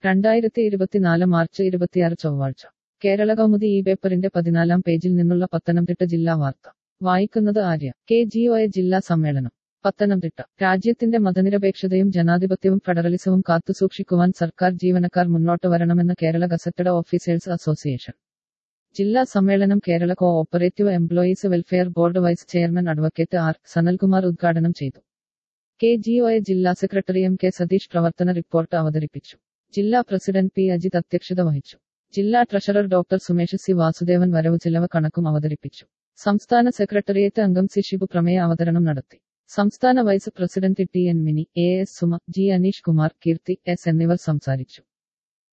രണ്ടായിരത്തി ഇരുപത്തിനാല് മാർച്ച് ഇരുപത്തിയാറ് ചൊവ്വാഴ്ച കേരള കൗമുദി ഈ പേപ്പറിന്റെ പതിനാലാം പേജിൽ നിന്നുള്ള പത്തനംതിട്ട ജില്ലാ വാർത്ത വായിക്കുന്നത് Arya K G O A ജില്ലാ സമ്മേളനം പത്തനംതിട്ട രാജ്യത്തിന്റെ മതനിരപേക്ഷതയും ജനാധിപത്യവും ഫെഡറലിസവും കാത്തുസൂക്ഷിക്കുവാൻ സർക്കാർ ജീവനക്കാർ മുന്നോട്ട് വരണമെന്ന് കേരള ഗസറ്റഡ് ഓഫീസേഴ്സ് അസോസിയേഷൻ ജില്ലാ സമ്മേളനം Kerala cooperative employees welfare board vice chairman advocate R Sanalkumar ഉദ്ഘാടനം ചെയ്തു കെ ജി ഒ എ ജില്ലാ സെക്രട്ടറി എം കെ സതീഷ് പ്രവർത്തന റിപ്പോർട്ട് അവതരിപ്പിച്ചു ജില്ലാ പ്രസിഡന്റ് പി അജിത് അധ്യക്ഷത വഹിച്ചു ജില്ലാ treasurer doctor Sumesh C Vasudevan വരവ് ചിലവ് കണക്കും അവതരിപ്പിച്ചു സംസ്ഥാന സെക്രട്ടേറിയറ്റ് അംഗം സി ഷിബു പ്രമേയ അവതരണം നടത്തി സംസ്ഥാന vice president T N Mini A S Suma G Aneesh Kumar Keerthi S എന്നിവർ സംസാരിച്ചു